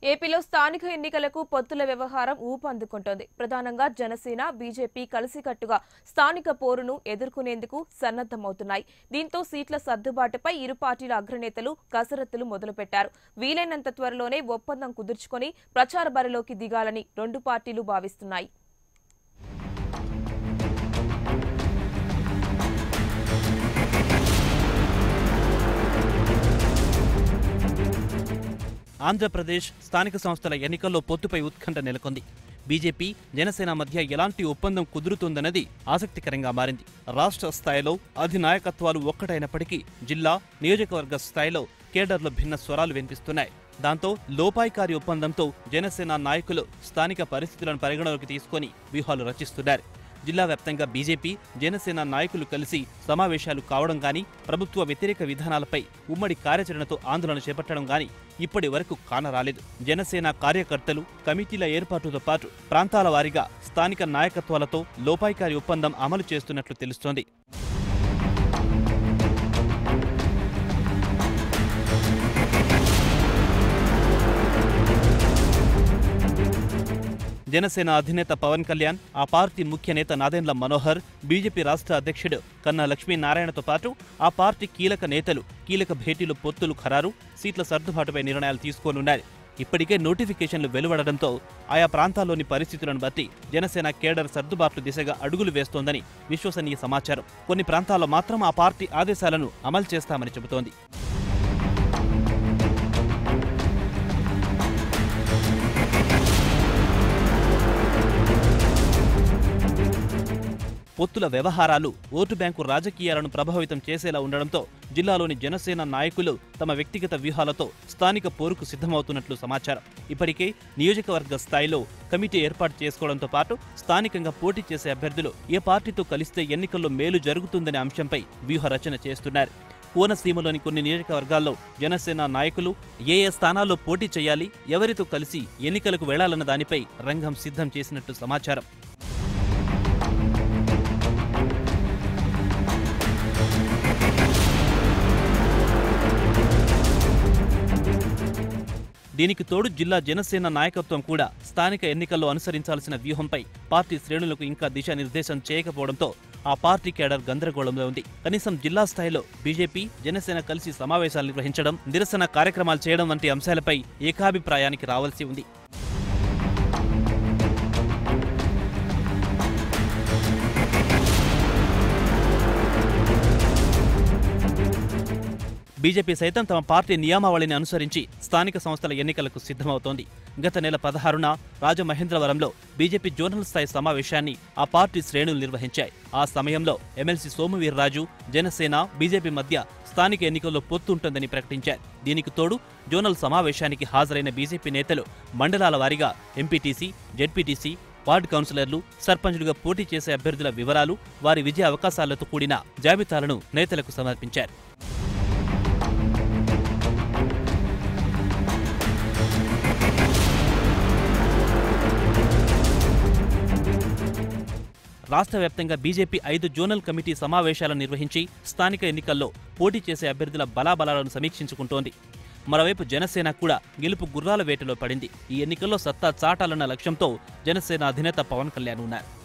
ఏపీలో స్థానిక ఎన్నికలకు పొత్తుల వ్యవహారం ఊపందుకుంటోంది ప్రధానంగా జనసేన బీజేపీ కలిసికట్టుగా స్థానిక పోరును ఎదుర్కొనేందుకు సన్నద్దమవుతున్నాయి దీంతో సీట్ల సర్దుబాటుపై ఇరు పార్టీల అగ్రనేతలు కసరత్తులు మొదలుపెట్టారు వీలైనంత త్వరలోనే ఒప్పందం కుదుర్చుకొని ప్రచార బరిలోకి దిగాలని రెండు పార్టీలు భావిస్తున్నాయి ఆంధ్రప్రదేశ్ స్థానిక సంస్థల ఎన్నికల్లో పొత్తుపై ఉత్కంఠ నెలకొంది బీజేపీ జనసేన మధ్య ఎలాంటి ఒప్పందం కుదురుతుందన్నది ఆసక్తికరంగా మారింది రాష్ట్ర స్థాయిలో అధినాయకత్వాలు ఒక్కటైనప్పటికీ జిల్లా నియోజకవర్గ స్థాయిలో కేడర్లో భిన్న స్వరాలు వినిపిస్తున్నాయి దాంతో లోపాయికారి ఒప్పందంతో జనసేన నాయకులు స్థానిక పరిస్థితులను పరిగణలోకి తీసుకొని వ్యూహాలు రచిస్తున్నారు జిల్లా వ్యాప్తంగా బీజేపీ జనసేన నాయకులు కలిసి సమావేశాలు కావడం గాని ప్రభుత్వ వ్యతిరేక విధానాలపై ఉమ్మడి కార్యాచరణతో ఆందోళన చేపట్టడం గాని ఇప్పటి వరకు కానరాలేదు జనసేన కార్యకర్తలు కమిటీల ఏర్పాటుతో పాటు ప్రాంతాల వారీగా స్థానిక నాయకత్వాలతో లోపాయికారి ఒప్పందం అమలు చేస్తున్నట్లు తెలుస్తోంది జనసేన అధినేత పవన్ కళ్యాణ్ ఆ పార్టీ ముఖ్య నేత నాదెండ్ల మనోహర్ బీజేపీ రాష్ట్ర అధ్యక్షుడు కన్నా లక్ష్మీనారాయణతో పాటు ఆ పార్టీ కీలక నేతలు కీలక భేటీలు పొత్తులు ఖరారు సీట్ల సర్దుబాటుపై నిర్ణయాలు తీసుకోనున్నారు ఇప్పటికే నోటిఫికేషన్లు వెలువడడంతో ఆయా ప్రాంతాల్లోని పరిస్థితులను బట్టి జనసేన కేడర్ సర్దుబాట్లు దిశగా అడుగులు వేస్తోందని విశ్వసనీయ సమాచారం కొన్ని ప్రాంతాల్లో మాత్రం ఆ పార్టీ ఆదేశాలను అమలు చేస్తామని చెబుతోంది పొత్తుల వ్యవహారాలు ఓటు బ్యాంకు రాజకీయాలను ప్రభావితం చేసేలా ఉండడంతో జిల్లాలోని జనసేన నాయకులు తమ వ్యక్తిగత వ్యూహాలతో స్థానిక పోరుకు సిద్ధమవుతున్నట్లు సమాచారం ఇప్పటికే నియోజకవర్గ స్థాయిలో కమిటీ ఏర్పాటు చేసుకోవడంతో పాటు స్థానికంగా పోటీ చేసే అభ్యర్థులు ఏ పార్టీతో కలిస్తే ఎన్నికల్లో మేలు జరుగుతుందనే అంశంపై వ్యూహ రచన చేస్తున్నారు కోనసీమలోని కొన్ని నియోజకవర్గాల్లో జనసేన నాయకులు ఏ ఏ స్థానాల్లో పోటీ చేయాలి ఎవరితో కలిసి ఎన్నికలకు వెళ్లాలన్న దానిపై రంగం సిద్ధం చేసినట్టు సమాచారం దీనికి తోడు జిల్లా జనసేన నాయకత్వం కూడా స్థానిక ఎన్నికల్లో అనుసరించాల్సిన వ్యూహంపై పార్టీ శ్రేణులకు ఇంకా దిశానిర్దేశం చేయకపోవడంతో ఆ పార్టీ కేడర్ గందరగోళంలో ఉంది కనీసం జిల్లా స్థాయిలో బీజేపీ జనసేన కలిసి సమావేశాలు నిర్వహించడం నిరసన కార్యక్రమాలు చేయడం వంటి అంశాలపై ఏకాభిప్రాయానికి రావాల్సి ఉంది బీజేపీ సైతం తమ పార్టీ నియామావళిని అనుసరించి స్థానిక సంస్థల ఎన్నికలకు సిద్ధమవుతోంది గత నెల పదహారున రాజమహేంద్రవరంలో బీజేపీ జోనల్ స్థాయి సమావేశాన్ని ఆ పార్టీ శ్రేణులు నిర్వహించాయి ఆ సమయంలో ఎమ్మెల్సీ సోమువీర్రాజు జనసేన బీజేపీ మధ్య స్థానిక ఎన్నికల్లో పొత్తుంటుందని ప్రకటించారు దీనికి తోడు జోనల్ సమావేశానికి హాజరైన బీజేపీ నేతలు మండలాల వారీగా ఎంపీటీసీ జెడ్పీటీసీ వార్డు కౌన్సిలర్లు సర్పంచులుగా పోటీ చేసే అభ్యర్థుల వివరాలు వారి విజయ అవకాశాలతో కూడిన జాబితాలను నేతలకు సమర్పించారు రాష్ట్ర వ్యాప్తంగా బీజేపీ ఐదు జోనల్ కమిటీ సమావేశాలను నిర్వహించి స్థానిక ఎన్నికల్లో పోటీ చేసే అభ్యర్థుల బలాబలాలను సమీక్షించుకుంటోంది మరోవైపు జనసేన కూడా గెలుపు గుర్రాల వేటలో పడింది ఈ ఎన్నికల్లో సత్తా చాటాలన్న లక్ష్యంతో జనసేన అధినేత పవన్ కళ్యాణ్ ఉన్నారు